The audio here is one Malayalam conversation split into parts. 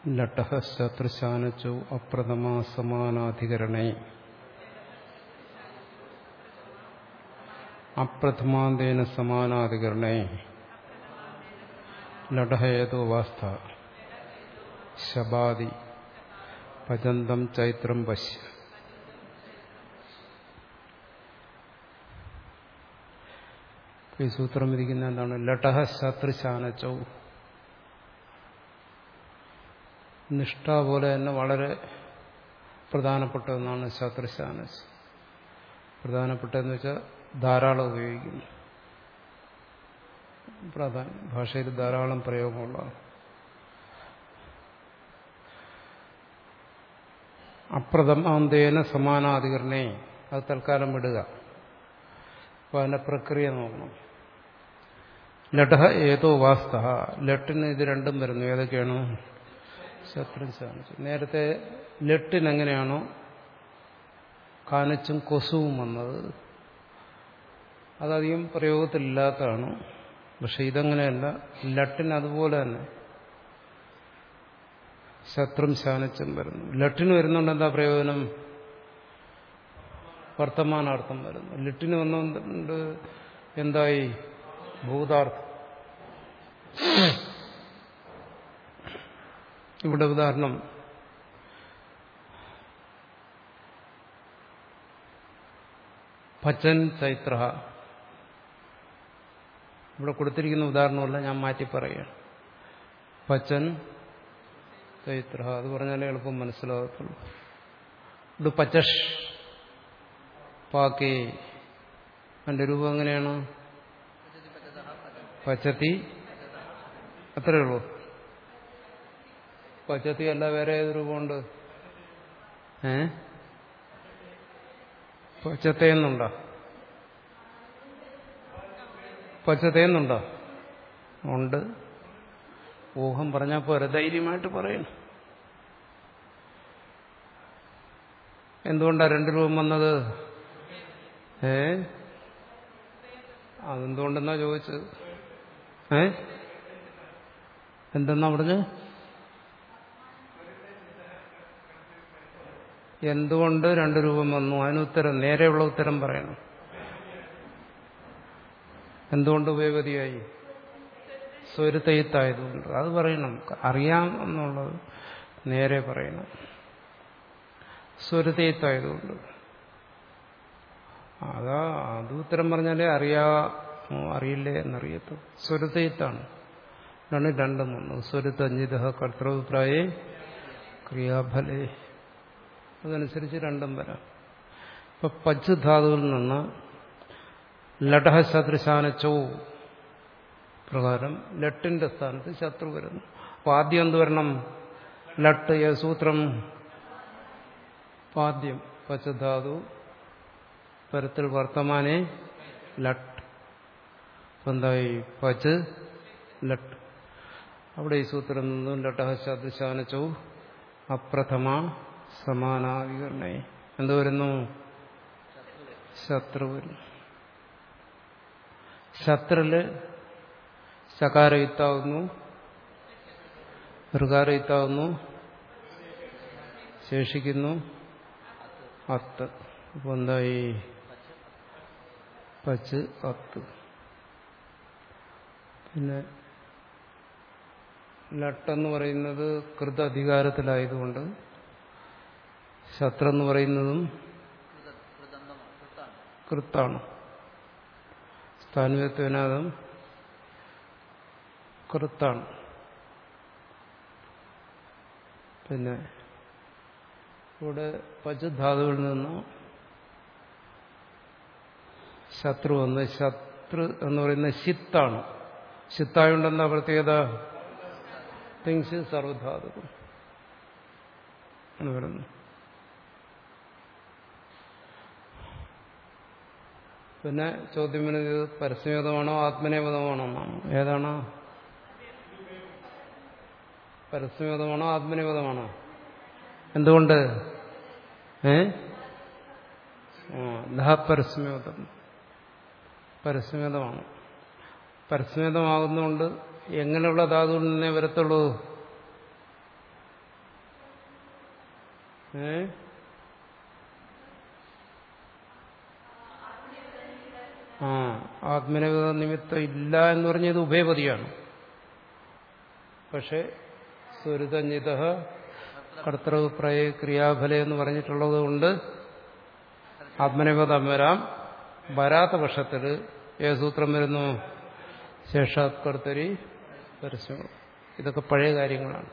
ലട്ട ശത്രുശാനച്ചോ അപ്രഥമാ സമാനാധികരണേ അപ്രഥമാന്തേന സമാനാധികരണേ ലഡഹേതോ വാസ്ഥ ശബാദി പചന്തം ചൈത്രം പശ്യ ഈ സൂത്രം ഇരിക്കുന്ന എന്താണ് ലട്ടഹ ശത്രുശാനച്ചൗ നിഷ്ഠ പോലെ തന്നെ വളരെ പ്രധാനപ്പെട്ട ഒന്നാണ് ശത്രുശാനസ് പ്രധാനപ്പെട്ടതെന്ന് വെച്ചാൽ ധാരാളം ഉപയോഗിക്കുന്നു പ്രാധാന്യം ഭാഷയിൽ ധാരാളം പ്രയോഗമുള്ളതാണ് അപ്രഥമാന്തേന സമാനാധികരണേ അത് തൽക്കാലം വിടുക അപ്പോൾ അതിൻ്റെ പ്രക്രിയ നോക്കണം ലഡ ഏതോ വാസ്ത ലട്ടിന് ഇത് രണ്ടും വരുന്നു ഏതൊക്കെയാണ് ശത്രു ശാനിച്ചു നേരത്തെ ലട്ടിന് എങ്ങനെയാണോ കാനച്ചും കൊസുവും വന്നത് അതധികം പ്രയോഗത്തിലില്ലാത്തതാണ് പക്ഷെ ഇതങ്ങനെയല്ല ലട്ടിന് അതുപോലെ തന്നെ ശത്രും ശാനച്ചും വരുന്നു ലട്ടിന് വരുന്നുണ്ട് എന്താ പ്രയോജനം വർത്തമാനാർത്ഥം വരുന്നു ലിട്ടിന് വന്നുകൊണ്ട് എന്തായി ഭൂതാർത്ഥം ഇവിടെ ഉദാഹരണം ഭച്ചൻ ചൈത്ര ഇവിടെ കൊടുത്തിരിക്കുന്ന ഉദാഹരണമല്ല ഞാൻ മാറ്റി പറയുകയാണ് ഭച്ചൻ ചൈത്ര അത് പറഞ്ഞാലേ എളുപ്പം മനസ്സിലാകത്തുള്ളൂ ഇത് പച്ചഷ് പാക്കേ അതിന്റെ രൂപം എങ്ങനെയാണ് പച്ചത്തി അത്രയേ ഉള്ളൂ പച്ചത്തി അല്ല വേറെ ഏത് രൂപമുണ്ട് ഏ പച്ചത്തേന്നുണ്ടോ പച്ചത്തേന്നുണ്ടോ ഉണ്ട് ഊഹം പറഞ്ഞാൽ പോരെ ധൈര്യമായിട്ട് പറയണം എന്തുകൊണ്ടാ രണ്ട് രൂപം വന്നത് ഏ അതെന്തുകൊണ്ടെന്നാ ചോദിച്ചത് ഏ എന്തെന്നാ പറഞ്ഞ് എന്തുകൊണ്ട് രണ്ട് രൂപം വന്നു അതിന് ഉത്തരം നേരെയുള്ള ഉത്തരം പറയണം എന്തുകൊണ്ട് ഉപയോഗതിയായി സ്വരുത്തയ്യത്തായതുകൊണ്ട് അത് പറയണം അറിയാം എന്നുള്ളത് നേരെ പറയണം സ്വരുത്തയ്യത്തായതുകൊണ്ട് അതാ അത് ഉത്തരം പറഞ്ഞാലേ അറിയാമോ അറിയില്ലേ എന്നറിയത്തു സ്വരുത്തയ്യത്താണ് ഇതാണ് രണ്ടും വന്നു സ്വരുത്തഞ്ജിത കർത്തൃഭിപ്രായേ ക്രിയാഫലേ അതനുസരിച്ച് രണ്ടും വരാം ഇപ്പൊ പച്ച് ധാതുവിൽ നിന്ന് ലഡഹ സദൃശാനച്ചോ പ്രകാരം ലട്ടിന്റെ സ്ഥാനത്ത് ശത്രു വരുന്നു അപ്പൊ ആദ്യം എന്ത് വരണം ലട്ട് സൂത്രം പാദ്യം പച്ചധാതു പരത്തിൽ വർത്തമാനെ ലട്ട് എന്തായി പച്ച് ലട്ട് അവിടെ ഈ സൂത്രം നിന്നും ലട്ടഹ സദൃശാനച്ചോ അപ്രഥമ സമാനാധികരണേ എന്ത് വരുന്നു ശത്രു വരുന്നു ശത്രുല് ശകാരയുത്താവുന്നു ഋകാരയുത്താവുന്നു ശേഷിക്കുന്നു അത്ത് അപ്പൊ എന്തായി പച്ച് അത്ത് പിന്നെ ലട്ടെന്ന് പറയുന്നത് കൃതധികാരത്തിലായതുകൊണ്ട് ശത്രു എന്ന് പറയുന്നതും കൃത്താണ് സ്ഥാനവത്വനാഥം കൃത്താണ് പിന്നെ ഇവിടെ പച്ചധാതുവിൽ നിന്ന് ശത്രു വന്ന് ശത്രു എന്ന് പറയുന്നത് ശിത്താണ് ശിത്തായുണ്ടെന്ന പ്രത്യേകത തിങ്സ് സർവധാതു എന്ന് പറയുന്നു പിന്നെ ചോദ്യം വരുന്നത് പരസ്യമതമാണോ ആത്മനേപതമാണോ എന്നാണ് ഏതാണ് പരസ്യമതമാണോ ആത്മനേപതമാണോ എന്തുകൊണ്ട് ഏ പരസ്യമതം പരസ്യമതമാണ് പരസ്യമതമാകുന്നതുകൊണ്ട് എങ്ങനെയുള്ള ധാതുവിൽ നിന്നേ വരത്തുള്ളൂ ഏ ആ ആത്മനിവേദ നിമിത്തം ഇല്ല എന്ന് പറഞ്ഞത് ഉഭയപതിയാണ് പക്ഷെ സ്വരുതഞ്ഞിത കർത്തൃപ്രയ ക്രിയാഫല എന്ന് പറഞ്ഞിട്ടുള്ളത് കൊണ്ട് ആത്മനിവേദം വരാം വരാത്ത പക്ഷത്തിൽ ഏത് സൂത്രം വരുന്നു ശേഷാത്കർത്തരി പരസ്യം ഇതൊക്കെ പഴയ കാര്യങ്ങളാണ്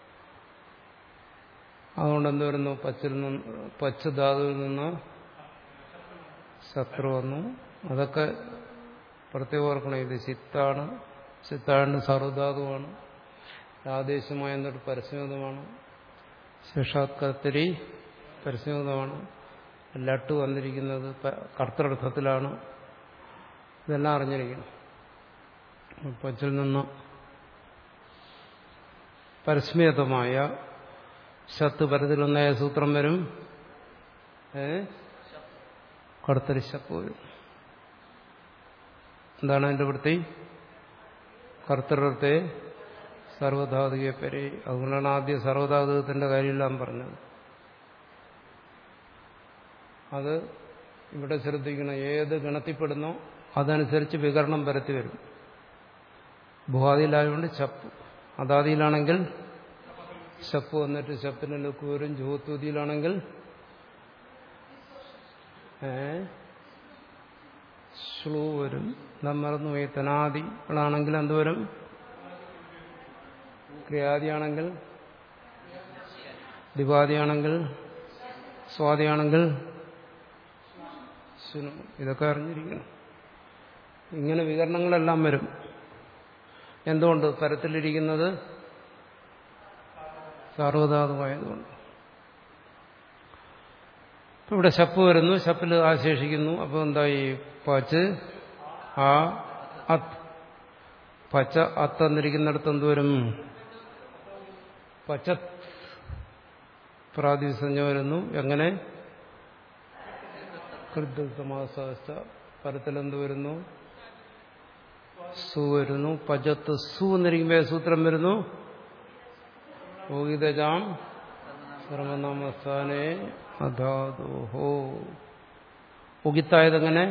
അതുകൊണ്ട് എന്ത് വരുന്നു പച്ചിൽ നിന്ന് പച്ച ധാതുവിൽ നിന്ന് ശത്രു വന്നു അതൊക്കെ പ്രത്യേകം ഓർക്കണം ഇത് ചിത്താണ് ചിത്താണ് സർവധാതുവാണ് ആദേശമായ എന്നിട്ട് പരസ്യതമാണ് ശേഷാത്കർത്തരി പരസ്യതമാണ് ലട്ട് വന്നിരിക്കുന്നത് കർത്തർത്ഥത്തിലാണ് ഇതെല്ലാം അറിഞ്ഞിരിക്കണം പച്ചിൽ നിന്ന് പരസ്മേതമായ ശത്ത് പരത്തിലൊന്നായ സൂത്രം വരും ഏ കർത്തരിശപ്പ് വരും എന്താണ് അതിന്റെ വൃത്തി കർത്തൃത്തെ സർവധാതുകയെ പരി അതുകൊണ്ടാണ് ആദ്യം സർവധാതുകത്തിന്റെ കാര്യമെല്ലാം പറഞ്ഞത് അത് ഇവിടെ ശ്രദ്ധിക്കണം ഏത് ഗണത്തിൽപ്പെടുന്നോ അതനുസരിച്ച് വികരണം പരത്തി വരും ഭുവാദിയിലായതുകൊണ്ട് ചപ്പ് അതാദിയിലാണെങ്കിൽ ശപ്പ് വന്നിട്ട് ശപ്പിന് ലുക്ക് വരും ജോത്തുതിയിലാണെങ്കിൽ ഏ ശ്ലൂ വരും നാം മറന്നുപോയി തനാദികളാണെങ്കിൽ എന്തുവരും ക്രിയാദിയാണെങ്കിൽ ദിവാദിയാണെങ്കിൽ സ്വാദിയാണെങ്കിൽ ശുനം ഇതൊക്കെ അറിഞ്ഞിരിക്കണം ഇങ്ങനെ വികരണങ്ങളെല്ലാം വരും എന്തുകൊണ്ട് പരത്തിലിരിക്കുന്നത് സാർവധാതുവായതുകൊണ്ട് ഇപ്പൊ ഇവിടെ ശപ്പ് വരുന്നു ശപ്പിൽ ആശേഷിക്കുന്നു അപ്പോൾ എന്തായി പച്ച് ആ അത് പച്ച അത്ത് എന്നിരിക്കുന്നിടത്ത് എന്തുവരും പച്ച പ്രാതിസഞ്ജ വരുന്നു എങ്ങനെ കൃത്യസമാസ പരത്തിലെന്ത് വരുന്നു സു വരുന്നു പജത്ത് സു എന്നിരിക്കുമ്പോൾ സൂത്രം വരുന്നു ഊഹിതജാം സർവനാമസ്ഥാനെ അധാതോഹോ ഉഗിത്തായതെങ്ങനെ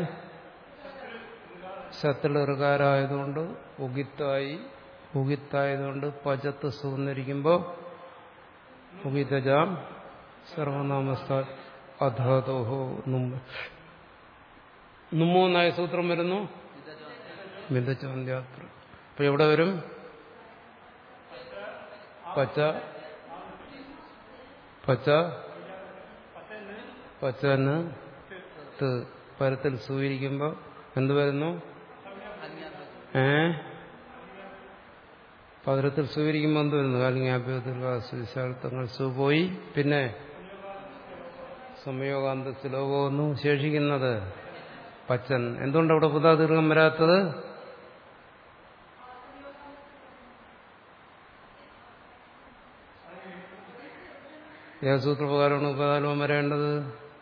ശത്തിലെറുകാരായതുകൊണ്ട് ഉഗിത്തായി ഉഗിത്തായതുകൊണ്ട് പജത്ത് സൂന്നിരിക്കുമ്പോൾ ഉഗിതജാം സർവനാമസ്ഥാൻ അധാതോഹോ നുമ്മ നുമ്മോ എന്നായ സൂത്രം വരുന്നു മിതചോന്യാത്ര അപ്പൊ എവിടെ വരും പച്ച പച്ച പച്ചന്ന് പരത്തിൽ സൂയിരിക്കുമ്പോ എന്ത് വരുന്നു ഏ പദരത്തിൽ സൂയിരിക്കുമ്പോൾ എന്ത് വരുന്നു കാലിങ്ങാഭ്യതങ്ങൾ സു പോയി പിന്നെ സംയോഗാന്ത ശ്ലോകം ഒന്നും ശേഷിക്കുന്നത് പച്ചൻ എന്തുകൊണ്ട് അവിടെ പുതാ ദീർഘം വരാത്തത് ഏസൂത്രപ്രകാരമാണ് ഉപകാരവും വരേണ്ടത്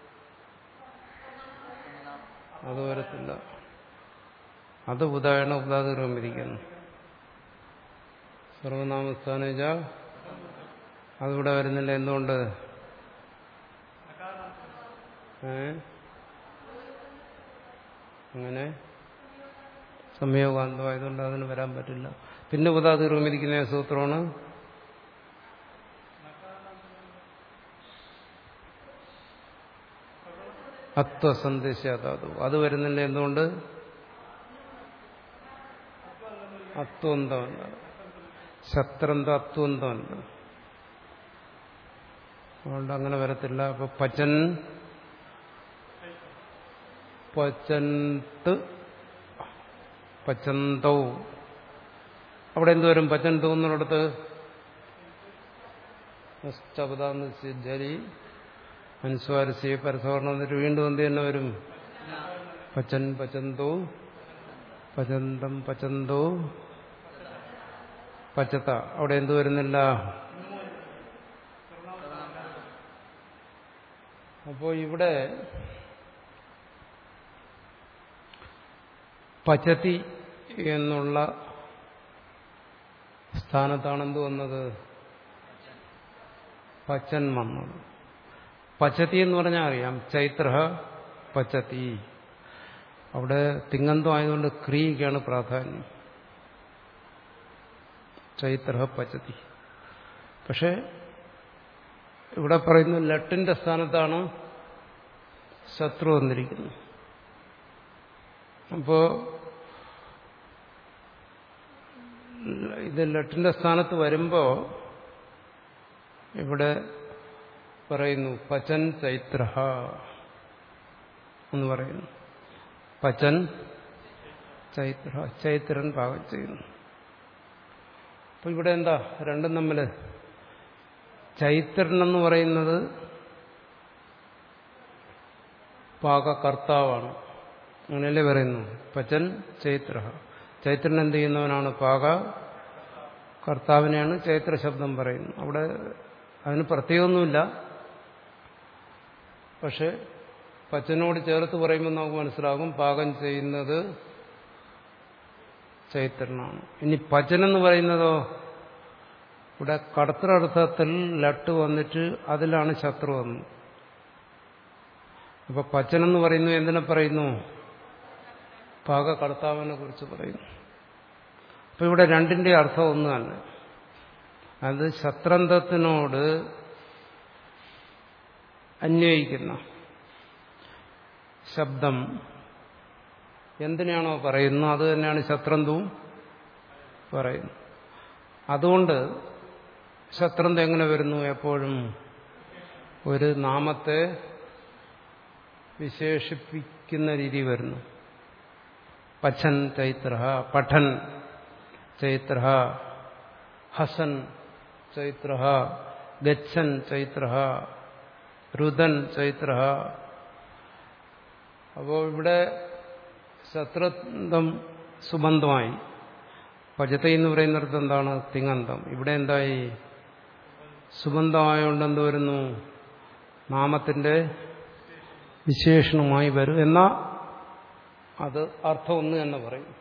അത് വരത്തില്ല അത് ഉദാഹരണ ഉദാദീർഘം വിരിക്കുന്നു സർവനാമസ്ഥാനജ അതിവിടെ വരുന്നില്ല എന്തുകൊണ്ട് ഏ അങ്ങനെ സംയോഗാന്തമായതുകൊണ്ട് അതിന് വരാൻ പറ്റില്ല പിന്നെ ഉദാദീർഘം ഇരിക്കുന്ന സൂത്രമാണ് അത്വസന്ദേശാതാതു അത് വരുന്നില്ല എന്തുകൊണ്ട് അത്വന്തമല്ല ശത്രന്ത അത്വന്തമല്ല അതുകൊണ്ട് അങ്ങനെ വരത്തില്ല അപ്പൊ പച്ചൻ പച്ചന്ത് പച്ചന്തൗ അവിടെ എന്ത് വരും പച്ചന്തൗ എന്നിടത്ത് ജലി അനുസ്വാരസ്യ പരസവർണം എന്നിട്ട് വീണ്ടും എന്ത് തന്നെ വരും പച്ചൻ പച്ചന്തോ പചന്തം പച്ചന്തോ പച്ചത്ത അവിടെ എന്ത് വരുന്നില്ല അപ്പോ ഇവിടെ പച്ചത്തി എന്നുള്ള സ്ഥാനത്താണ് എന്ത് വന്നത് പച്ചൻ വന്നത് പച്ചത്തി എന്ന് പറഞ്ഞാൽ അറിയാം ചൈത്ര പച്ചത്തി അവിടെ തിങ്ങന്തം ആയതുകൊണ്ട് ക്രിയക്കാണ് പ്രാധാന്യം ചൈത്ര പച്ചത്തി പക്ഷെ ഇവിടെ പറയുന്ന ലട്ടിന്റെ സ്ഥാനത്താണ് ശത്രു വന്നിരിക്കുന്നത് അപ്പോ ഇത് ലട്ടിന്റെ സ്ഥാനത്ത് വരുമ്പോ ഇവിടെ പറയുന്നു പചൻ ചൈത്ര എന്ന് പറയുന്നു പചൻ ചൈത്ര ചൈത്രൻ പാകം ചെയ്യുന്നു അപ്പൊ ഇവിടെ എന്താ രണ്ടും തമ്മിൽ ചൈത്രൻ എന്ന് പറയുന്നത് പാകകർത്താവാണ് അങ്ങനെയല്ലേ പറയുന്നു പച്ചൻ ചൈത്ര ചൈത്രൻ എന്ത് ചെയ്യുന്നവനാണ് പാക കർത്താവിനെയാണ് ചൈത്ര ശബ്ദം പറയുന്നത് അവിടെ അതിന് പ്രത്യേകമൊന്നുമില്ല പക്ഷെ പച്ചനോട് ചേർത്ത് പറയുമ്പോൾ നമുക്ക് മനസ്സിലാകും പാകം ചെയ്യുന്നത് ചൈത്രനാണ് ഇനി പച്ചൻ എന്ന് പറയുന്നതോ ഇവിടെ കടത്തർത്ഥത്തിൽ ലട്ട് വന്നിട്ട് അതിലാണ് ശത്രു വന്നത് അപ്പൊ പച്ചൻ എന്ന് പറയുന്നു എന്തിനെ പറയുന്നു പാക കർത്താവിനെ കുറിച്ച് പറയുന്നു അപ്പൊ ഇവിടെ രണ്ടിന്റെ അർത്ഥം ഒന്ന് തന്നെ അത് ശത്രന്തത്തിനോട് അന്വയിക്കുന്ന ശബ്ദം എന്തിനാണോ പറയുന്നത് അത് തന്നെയാണ് ശത്രന്തവും പറയുന്നത് അതുകൊണ്ട് ശത്രന്ത് എങ്ങനെ വരുന്നു എപ്പോഴും ഒരു നാമത്തെ വിശേഷിപ്പിക്കുന്ന രീതി വരുന്നു പച്ചൻ ചൈത്ര പഠൻ ചൈത്ര ഹസൻ ചൈത്ര ഗച്ഛൻ ചൈത്ര രുദൻ ചൈത്ര അപ്പോൾ ഇവിടെ ശത്രുന്തം സുബന്ധമായി പജത എന്ന് പറയുന്നിടത്ത് എന്താണ് തിങ്ങന്തം ഇവിടെ എന്തായി സുബന്ധമായോണ്ട് എന്ത് വരുന്നു നാമത്തിന്റെ വിശേഷണമായി വരും എന്നാ അത് അർത്ഥം ഒന്ന് എന്ന് പറയും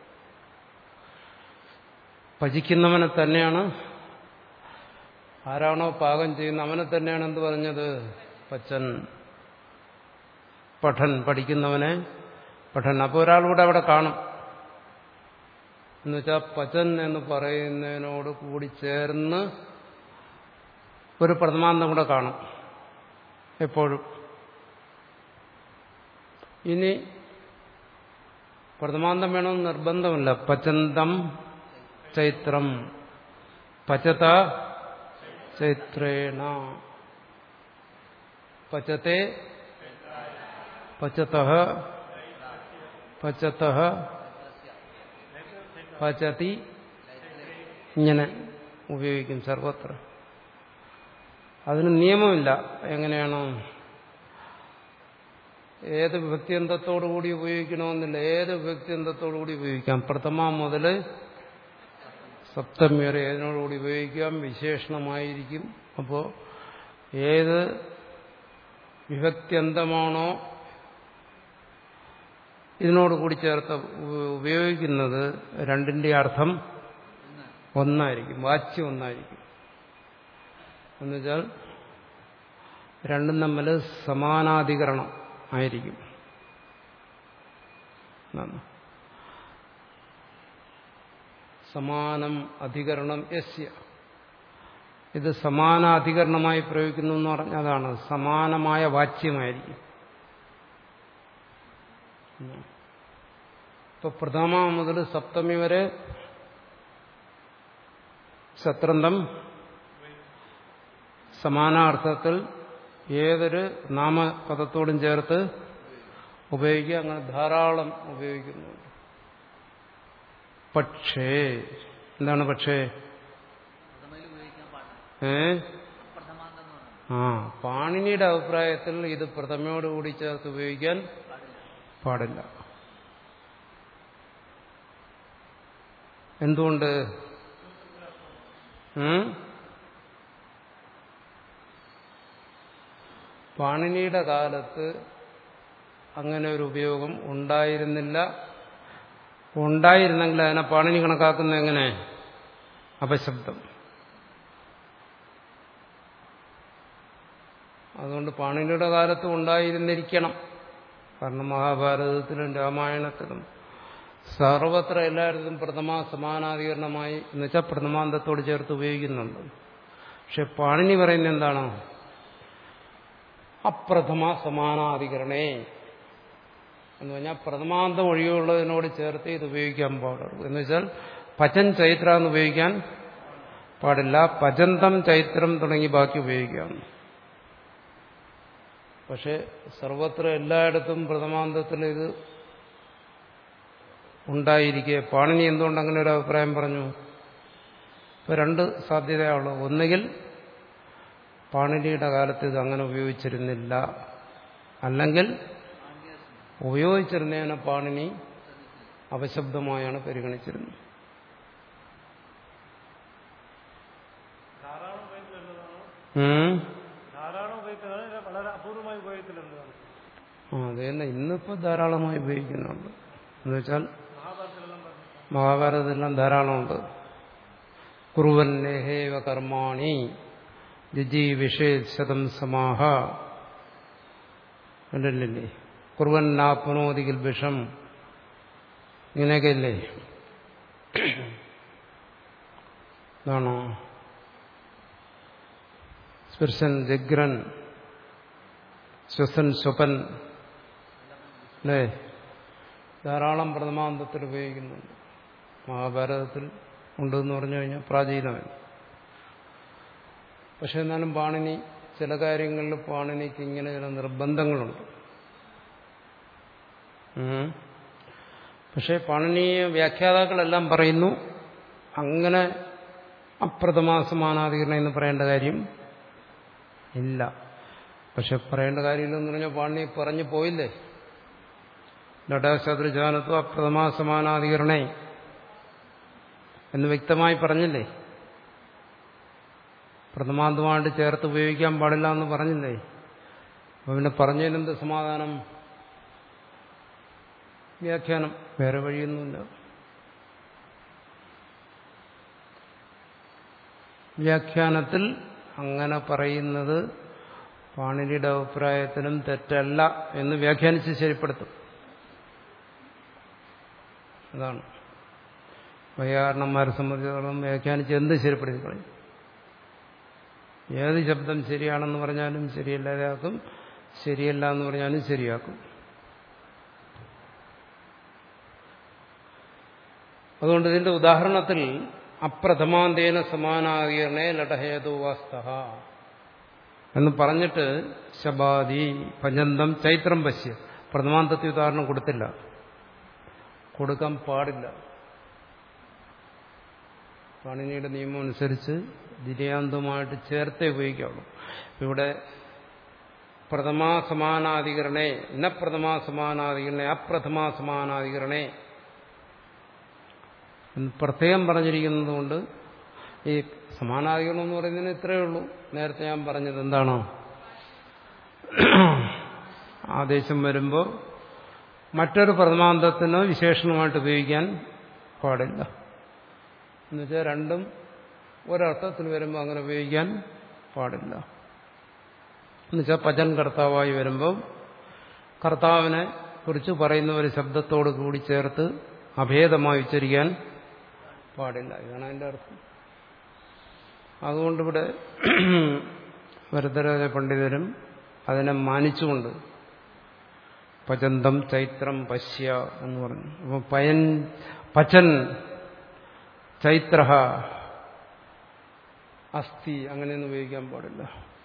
ഭജിക്കുന്നവനെ തന്നെയാണ് ആരാണോ പാകം ചെയ്യുന്ന അവനെ തന്നെയാണ് എന്ത് പറഞ്ഞത് പച്ചൻ പഠൻ പഠിക്കുന്നവനെ പഠൻ അപ്പോൾ ഒരാളുകൂടെ അവിടെ കാണും എന്നുവെച്ചാൽ പച്ചൻ എന്ന് പറയുന്നതിനോട് കൂടി ചേർന്ന് ഒരു പ്രഥമാന്തം കൂടെ കാണും എപ്പോഴും ഇനി പ്രഥമാന്തം വേണമെന്ന് നിർബന്ധമില്ല പച്ചന്തം ചൈത്രം പച്ചത ചൈത്രേണ പച്ചത്തെ പച്ചത പച്ചത പച്ചതി ഇങ്ങനെ ഉപയോഗിക്കും സർവത്ര അതിന് നിയമമില്ല എങ്ങനെയാണോ ഏത് വിഭക്തിയന്തത്തോടുകൂടി ഉപയോഗിക്കണമെന്നില്ല ഏത് വിഭക്തിയന്തത്തോടുകൂടി ഉപയോഗിക്കാം പ്രഥമ മുതൽ സപ്തമി വരെ ഏതിനോടുകൂടി ഉപയോഗിക്കാം വിശേഷണമായിരിക്കും അപ്പോൾ ഏത് വിഭക്തിയന്തമാണോ ഇതിനോട് കൂടി ചേർത്ത് ഉപയോഗിക്കുന്നത് രണ്ടിന്റെ അർത്ഥം ഒന്നായിരിക്കും വാച്യം ഒന്നായിരിക്കും എന്നുവെച്ചാൽ രണ്ടും തമ്മിൽ സമാനാധികരണം ആയിരിക്കും സമാനം അധികരണം യസ്യ ഇത് സമാനാധികരണമായി പ്രയോഗിക്കുന്നു എന്ന് പറഞ്ഞതാണ് സമാനമായ വാച്യമായിരിക്കും ഇപ്പൊ പ്രഥമ മുതൽ സപ്തമി വരെ ശത്രന്തം സമാനാർത്ഥത്തിൽ ഏതൊരു നാമപദത്തോടും ചേർത്ത് ഉപയോഗിക്കുക അങ്ങനെ ധാരാളം ഉപയോഗിക്കുന്നുണ്ട് പക്ഷേ എന്താണ് പക്ഷേ ഏ ആ പാണിനിയുടെ അഭിപ്രായത്തിൽ ഇത് പ്രഥമയോടുകൂടി ചേർത്ത് ഉപയോഗിക്കാൻ പാടില്ല എന്തുകൊണ്ട് പാണിനിയുടെ കാലത്ത് അങ്ങനെ ഒരു ഉപയോഗം ഉണ്ടായിരുന്നില്ല ഉണ്ടായിരുന്നെങ്കിൽ അതിനെ പാണിനി കണക്കാക്കുന്ന എങ്ങനെ അപശബ്ദം അതുകൊണ്ട് പാണിനിയുടെ കാലത്തും ഉണ്ടായിരുന്നിരിക്കണം കാരണം മഹാഭാരതത്തിലും രാമായണത്തിലും സർവത്ര എല്ലായിടത്തും പ്രഥമ സമാനാധികരണമായി എന്നുവെച്ചാൽ പ്രഥമാന്തത്തോട് ചേർത്ത് ഉപയോഗിക്കുന്നുണ്ട് പക്ഷെ പാണിനി പറയുന്നത് എന്താണ് അപ്രഥമ സമാനാധികരണേ എന്ന് പറഞ്ഞാൽ പ്രഥമാന്തം ഒഴികെയുള്ളതിനോട് ചേർത്ത് ഇത് ഉപയോഗിക്കാൻ പാടുള്ളൂ എന്ന് വെച്ചാൽ പചൻ ചൈത്ര എന്ന് ഉപയോഗിക്കാൻ പാടില്ല പചന്തം ചൈത്രം തുടങ്ങി ബാക്കി ഉപയോഗിക്കാം പക്ഷെ സർവത്ര എല്ലായിടത്തും പ്രഥമാന്തത്തിൽ ഇത് ഉണ്ടായിരിക്കെ പാണിനി എന്തുകൊണ്ട് അങ്ങനെ ഒരു അഭിപ്രായം പറഞ്ഞു ഇപ്പൊ രണ്ട് സാധ്യതയുള്ളൂ ഒന്നുകിൽ പാണിനിയുടെ കാലത്ത് ഇത് അങ്ങനെ ഉപയോഗിച്ചിരുന്നില്ല അല്ലെങ്കിൽ ഉപയോഗിച്ചിരുന്നതിനെ പാണിനി അപശബ്ദമായാണ് പരിഗണിച്ചിരുന്നത് ധാരാളം ഉപയോഗിച്ചിട്ടുള്ളതാണോ ഉം. ധാരാളം ഉപയോഗിക്കുന്നതാണ് ഇത് വളരെ അപൂർവമായി ഉപയോഗിച്ചിട്ടുള്ളതാണ് ആ അത് തന്നെ ഇന്നിപ്പോൾ ധാരാളമായി ഉപയോഗിക്കുന്നുണ്ട് എന്നുവെച്ചാൽ മഹാഭാരതത്തിലെല്ലാം പറഞ്ഞു മഹാഭാരതത്തിലെല്ലാം ധാരാളമുണ്ട് കുറുവന്നേഹേവ കർമാണി ജിജി വിഷേശതം സമാഹ കണ്ടില്ലേ കുറുവന്നാപ്നോതികിൽ വിഷം ഇങ്ങനെയൊക്കെ ഇല്ലേ ഇതാണോ സ്പർശൻ ജഗ്രൻ ശ്വസൻ സ്വപൻ അല്ലേ ധാരാളം പ്രഥമാന്തത്തിൽ ഉപയോഗിക്കുന്നുണ്ട് മഹാഭാരതത്തിൽ ഉണ്ടെന്ന് പറഞ്ഞു കഴിഞ്ഞാൽ പ്രാചീനമല്ല പക്ഷെ എന്നാലും പാണിനി ചില കാര്യങ്ങളിൽ പാണിനിക്ക് ഇങ്ങനെ ചില നിർബന്ധങ്ങളുണ്ട് ഉം. പക്ഷെ പാണിനീയ വ്യാഖ്യാതാക്കളെല്ലാം പറയുന്നു അങ്ങനെ അപ്രഥമാസമാനാധികരണം എന്ന് പറയേണ്ട കാര്യം ഇല്ല പക്ഷെ പറയേണ്ട കാര്യമില്ലെന്ന് പറഞ്ഞാൽ പാണിനി പറഞ്ഞു പോയില്ലേ ലഡാശത്രുജാനത്വം അപ്രഥമാസമാനാധികരണേ എന്ന് വ്യക്തമായി പറഞ്ഞില്ലേ പ്രഥമാന്തമായിട്ട് ചേർത്ത് ഉപയോഗിക്കാൻ പാടില്ല എന്ന് പറഞ്ഞില്ലേ അപ്പൊ പിന്നെ പറഞ്ഞതിനെന്ത് സമാധാനം വ്യാഖ്യാനം വേറെ വഴിയൊന്നുമില്ല വ്യാഖ്യാനത്തിൽ അങ്ങനെ പറയുന്നത് പാണിനിയുടെ അഭിപ്രായത്തിനും തെറ്റല്ല എന്ന് വ്യാഖ്യാനിച്ച് ശരിപ്പെടുത്തും അതാണ് വൈകാരണന്മാരെ സംബന്ധിച്ചിടത്തോളം വ്യാഖ്യാനിച്ച് എന്ത് ശരിപ്പെടുത്തി കളയും ഏത് ശബ്ദം ശരിയാണെന്ന് പറഞ്ഞാലും ശരിയല്ലാതാക്കും ശരിയല്ല എന്ന് പറഞ്ഞാലും ശരിയാക്കും അതുകൊണ്ട് ഇതിന്റെ ഉദാഹരണത്തിൽ അപ്രഥമാന്തേന സമാനാകീർണേ ലടഹേതു വാസ്ത എന്ന് പറഞ്ഞിട്ട് ശബാദി പഞ്ചന്തം ചൈത്രം പശ്യ പ്രഥമാന്തത്തിൽ ഉദാഹരണം കൊടുത്തില്ല കൊടുക്കാൻ പാടില്ല പാണിനിയുടെ നിയമം അനുസരിച്ച് ദ്വിതീയാന്തമായിട്ട് ചേർത്തേ ഉപയോഗിക്കാവുള്ളൂ ഇവിടെ പ്രഥമാ സമാനാധികരണേ ന പ്രഥമാ സമാനാധികരണേ അപ്രഥമാ സമാനാധികരണേ എന്ന് പ്രത്യേകം പറഞ്ഞിരിക്കുന്നത് കൊണ്ട് ഈ സമാനാധികരണം എന്ന് പറയുന്നതിന് ഇത്രയേ ഉള്ളൂ നേരത്തെ ഞാൻ പറഞ്ഞത് എന്താണോ ആദേശം വരുമ്പോൾ മറ്റൊരു പ്രഥമാന്തത്തിന് വിശേഷണമായിട്ട് ഉപയോഗിക്കാൻ പാടില്ല എന്നുവെച്ചാൽ രണ്ടും ഒരർത്ഥത്തിൽ വരുമ്പോൾ അങ്ങനെ ഉപയോഗിക്കാൻ പാടില്ല എന്നുവെച്ചാൽ പചൻ കർത്താവായി വരുമ്പോൾ കർത്താവിനെ കുറിച്ച് പറയുന്ന ഒരു ശബ്ദത്തോട് കൂടി ചേർത്ത് അഭേദമായി ഉച്ചരിക്കാൻ പാടില്ല ഇതാണ് അതിൻ്റെ അർത്ഥം അതുകൊണ്ടിവിടെ വരദരാജ പണ്ഡിതരും അതിനെ മാനിച്ചുകൊണ്ട് പചന്തം ചൈത്രം പശ്യ എന്ന് പറഞ്ഞു അപ്പോൾ പയൻ പചൻ ചൈത്ര അസ്ഥി അങ്ങനെയൊന്നും ഉപയോഗിക്കാൻ പാടില്ല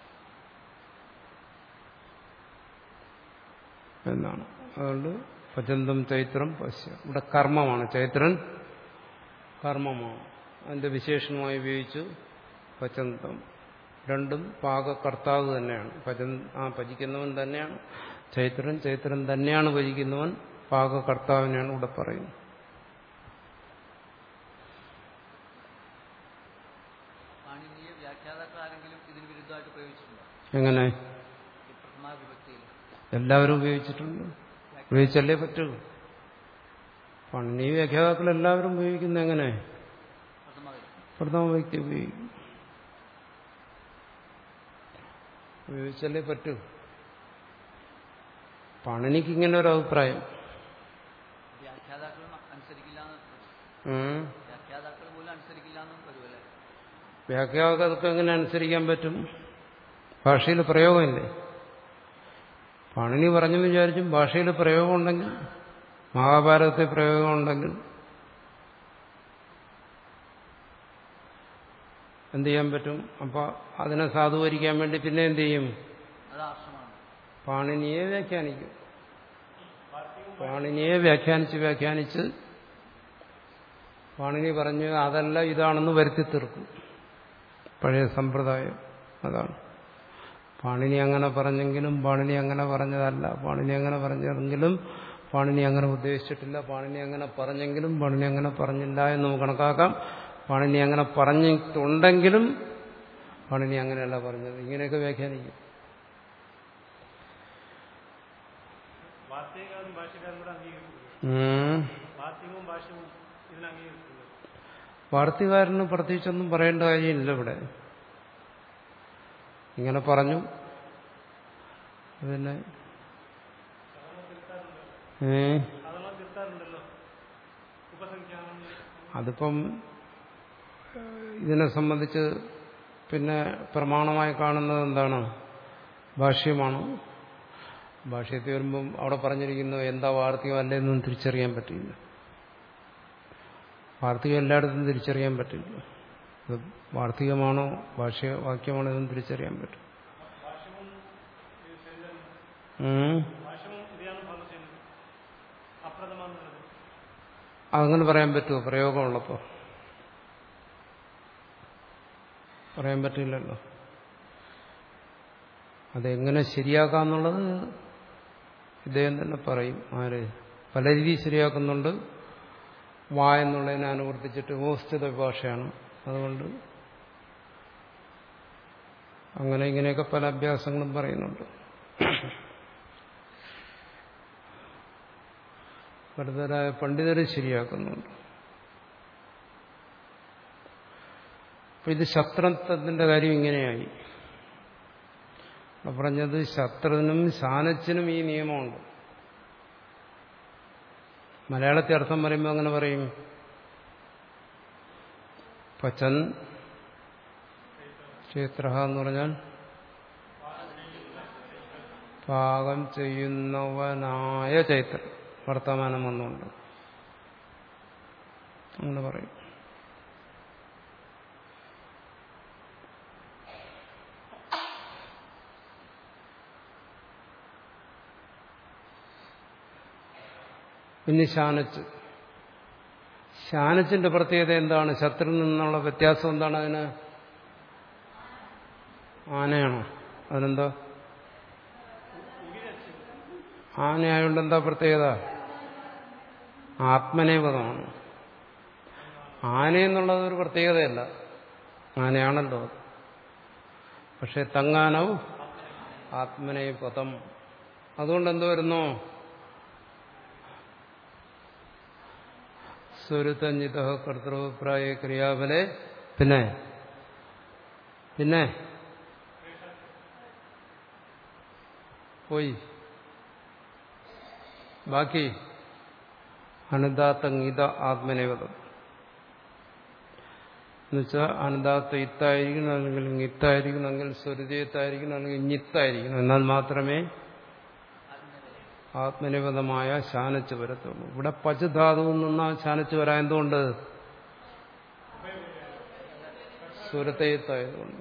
എന്നാണ് അതുകൊണ്ട് പചന്തം ചൈത്രം പശ്യ ഇവിടെ കർമ്മമാണ് ചൈത്രൻ കർമ്മമാണ് അതിന്റെ വിശേഷണമായി ഉപയോഗിച്ചു പചന്തം രണ്ടും പാകകർത്താവ് തന്നെയാണ് പചൻ ആ ഭജിക്കുന്നവൻ തന്നെയാണ് ചൈത്രൻ ചൈത്രൻ തന്നെയാണ് ഭജിക്കുന്നവൻ പാകകർത്താവിനെയാണ് ഇവിടെ പറയുന്നത് പാണിനീയ വ്യാഖ്യാതാക്കൾ ആരെങ്കിലും ഇതിന് വിരുദ്ധമായിട്ട് പ്രയോഗിച്ചിട്ടുണ്ടോ എങ്ങനെ ഈ പ്രഥമാ വിഭക്തിയിൽ എല്ലാവരും ഉപയോഗിച്ചിട്ടുണ്ട് ഉപയോഗിച്ചല്ലേ പറ്റൂ പണി വ്യാഖ്യാതാക്കൾ എല്ലാവരും ഉപയോഗിക്കുന്നത് എങ്ങനെ പ്രഥമ വിഭക്തി പ്രഥമ വ്യക്തി ഉപയോഗിക്കും ഉപയോഗിച്ചല്ലേ പറ്റൂ പണിനിക്ക് ഇങ്ങനെ ഒരു അഭിപ്രായം വ്യാഖ്യാതാക്കളും അനുസരിക്കില്ല എന്ന് ഉം. വ്യാഖ്യാതാക്കൾ പോലും അനുസരിക്കില്ല എന്നും വരുമല്ലേ വ്യാഖ്യാതാക്കൾക്ക് എങ്ങനെ അനുസരിക്കാൻ പറ്റും ഭാഷയിൽ പ്രയോഗമില്ലേ പണിനി പറഞ്ഞു വിചാരിച്ചും ഭാഷയിൽ പ്രയോഗമുണ്ടെങ്കിൽ മഹാഭാരതത്തിൽ പ്രയോഗമുണ്ടെങ്കിൽ എന്ത് ചെയ്യാൻ പറ്റും അപ്പൊ അതിനെ സാധൂകരിക്കാൻ വേണ്ടി പിന്നെ എന്ത് ചെയ്യും അത് ആശ്രമമാണ് പാണിനിയെ വ്യാഖ്യാനിക്കും പാണിനിയെ വ്യാഖ്യാനിച്ച് വ്യാഖ്യാനിച്ച് പാണിനി പറഞ്ഞ് അതല്ല ഇതാണെന്ന് വരുത്തി തീർക്കും പഴയ സമ്പ്രദായം അതാണ് പാണിനി അങ്ങനെ പറഞ്ഞെങ്കിലും പാണിനി അങ്ങനെ പറഞ്ഞതല്ല പാണിനി അങ്ങനെ പറഞ്ഞതെങ്കിലും പാണിനി അങ്ങനെ ഉദ്ദേശിച്ചിട്ടില്ല പാണിനി അങ്ങനെ പറഞ്ഞെങ്കിലും പാണിനി അങ്ങനെ പറഞ്ഞില്ല എന്ന് നമുക്ക് കണക്കാക്കാം പാണിനി അങ്ങനെ പറഞ്ഞിട്ടുണ്ടെങ്കിലും പാണിനി അങ്ങനെയല്ല പറഞ്ഞത് ഇങ്ങനെയൊക്കെ വ്യാഖ്യാനിക്കും വാർത്തകാരും ഭാഷകാരും കൂടെ അംഗീകരിക്കുന്നു ഉം. വാർത്തകവും ഭാഷവും ഇതിനെ അംഗീകരിക്കുന്നു വാർത്തകാരന് പ്രത്യേകിച്ചൊന്നും പറയേണ്ട കാര്യമില്ല ഇവിടെ ഇങ്ങനെ പറഞ്ഞു പിന്നെ ഏ അതെല്ലാം തിരുത്താറുണ്ടല്ലോ ഉപസംഖ്യാനം അതിപ്പം ഏഹ്, ഇതിനെ സംബന്ധിച്ച് പിന്നെ പ്രമാണമായി കാണുന്നത് എന്താണ് ഭാഷ്യമാണ് ഭാഷ്യത്തിൽ വരുമ്പം അവിടെ പറഞ്ഞിരിക്കുന്നു എന്താ വാർത്തകം അല്ലെന്നും തിരിച്ചറിയാൻ പറ്റില്ല വാർത്തകം എല്ലായിടത്തും തിരിച്ചറിയാൻ പറ്റില്ല ഇത് വാർത്തകമാണോ ഭാഷ്യ വാക്യമാണോ ഇതൊന്നും തിരിച്ചറിയാൻ പറ്റും ഉം. ഭാഷവും ഇതാണ് ഫലം ചെയ്യുന്നത് അപ്രഥമ എന്നുള്ളത് അതങ്ങനെ പറയാൻ പറ്റുമോ പ്രയോഗമുള്ളപ്പോൾ പറയാൻ പറ്റില്ലല്ലോ അതെങ്ങനെ ശരിയാക്കാന്നുള്ളത് ഇദ്ദേഹം തന്നെ പറയും ആര് പല രീതിയിൽ ശരിയാക്കുന്നുണ്ട് വാ എന്നുള്ളതിനെ അനുവർത്തിച്ചിട്ട് വ്യവസ്ഥിത ഭാഷയാണ് അതുകൊണ്ട് അങ്ങനെ ഇങ്ങനെയൊക്കെ പല അഭ്യാസങ്ങളും പറയുന്നുണ്ട് പലതരായ പണ്ഡിതരെ ശരിയാക്കുന്നുണ്ട് അപ്പൊ ഇത് ശസ്ത്രത്തിന്റെ കാര്യം ഇങ്ങനെയായി അവിടെ പറഞ്ഞത് ശത്രുവിനും ശാനച്ചിനും ഈ നിയമമുണ്ട് മലയാളത്തിൽ അർത്ഥം പറയുമ്പോൾ അങ്ങനെ പറയും പച്ചൻ ക്ഷേത്ര എന്ന് പറഞ്ഞാൽ പാകം ചെയ്യുന്നവനായ ചൈത്രൻ വർത്തമാനം വന്നുകൊണ്ട് അങ്ങനെ പറയും പിന്നെ ശാനച്ച് ശാനച്ചിന്റെ പ്രത്യേകത എന്താണ് ശത്രുവിൽ നിന്നുള്ള വ്യത്യാസം എന്താണ് അതിന് ആനയാണോ അതിനെന്താ ആനയായോണ്ട് എന്താ പ്രത്യേകത ആത്മനേപദമാണ് ആന എന്നുള്ളത് ഒരു പ്രത്യേകതയല്ല ആനയാണല്ലോ അത്. പക്ഷെ തങ്ങാനോ ആത്മനേപദം അതുകൊണ്ട് എന്ത് വരുന്നു സ്വരുതഞ്ഞിത കർത്തൃപ്രായ ക്രിയാവലെ പിന്നെ പിന്നെ പോയി ബാക്കി അനന്താത്തങ്ങീത ആത്മനേപദം എന്നുവെച്ചാൽ അനന്താത്ത ഇത്തായിരിക്കണം അല്ലെങ്കിൽ ഇത്തായിരിക്കണം അല്ലെങ്കിൽ സ്വരുതയത്തായിരിക്കണം അല്ലെങ്കിൽ ഇഞ്ഞിത്തായിരിക്കണം എന്നാൽ മാത്രമേ ആത്മനിപതമായ ശാനച്ച് വരത്തുള്ളൂ ഇവിടെ പചധാതുവിൽ നിന്ന് ശാനച്ച് വരാൻ എന്തുകൊണ്ട് സ്വരതയത്തായതുകൊണ്ട്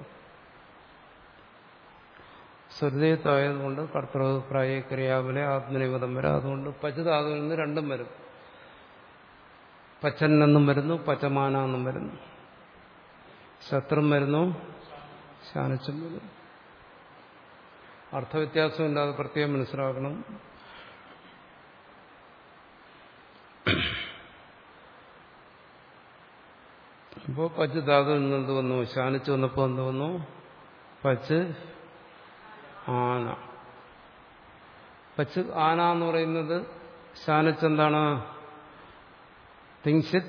സ്വരതയത്തായതുകൊണ്ട് കർത്തൃപ്രായ ക്രിയാവിലെ ആത്മനിപതം വരാം അതുകൊണ്ട് പചധാതുവിൽ നിന്ന് രണ്ടും വരും പച്ചൻ എന്നും വരുന്നു പച്ചമാന എന്നും വരുന്നു ശത്രും വരുന്നു ശാനച്ചും വരുന്നു അർത്ഥവ്യത്യാസമില്ലാതെ പ്രത്യേകം മനസ്സിലാക്കണം അപ്പോൾ പച്ച് ധാതുവിൽ നിന്ന് എന്ത് വന്നു ശാനിച്ച് വന്നപ്പോൾ എന്ത് വന്നു പച്ച് ആന പച്ച് ആന എന്ന് പറയുന്നത് ശാനിച്ച് എന്താണ് തിങ്സിത്